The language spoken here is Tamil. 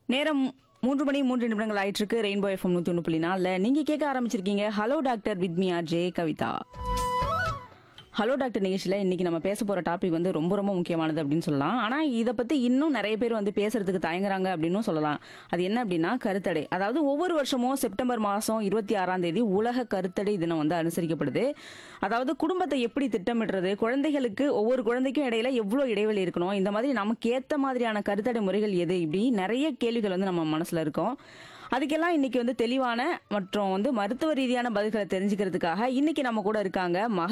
நேரம் மூன்று மணி மூன்று நிமிடங்கள் ஆயிட்டு இருக்கு ரெயின்போ எஃப்எம் நூத்தி ஒன்று புள்ளி நாலில் நீங்க கேட்க ஆரம்பிச்சிருக்கீங்க hello doctor with me R J Kavitha hello doctor நிகழ்ச்சியில் இன்னைக்கு நம்ம பேச போற டாபிக் வந்து ரொம்ப ரொம்ப முக்கியமானது அப்படின்னு சொல்லலாம் ஆனா இதை பத்தி இன்னும் நிறைய பேர் வந்து பேசுறதுக்கு தயங்குறாங்க அப்படின்னும் சொல்லலாம் அது என்ன அப்படின்னா கருத்தடை அதாவது ஒவ்வொரு வருஷமும் செப்டம்பர் மாதம் இருபத்தி ஆறாம் தேதி உலக கருத்தடை தினம் வந்து அனுசரிக்கப்படுது அதாவது குடும்பத்தை எப்படி திட்டமிடுறது குழந்தைகளுக்கு ஒவ்வொரு குழந்தைக்கும் இடையில எவ்வளோ இடைவெளி இருக்கணும் இந்த மாதிரி நமக்கு ஏத்த மாதிரியான கருத்தடை முறைகள் எது இப்படி நிறைய கேள்விகள் வந்து நம்ம மனசுல இருக்கும் அதுக்கெல்லாம் இன்னைக்கு வந்து தெளிவான மற்றும் வந்து மருத்துவ ரீதியான பதில்களை தெரிஞ்சுக்கிறதுக்காக இன்னைக்கு நம்ம கூட இருக்காங்க மக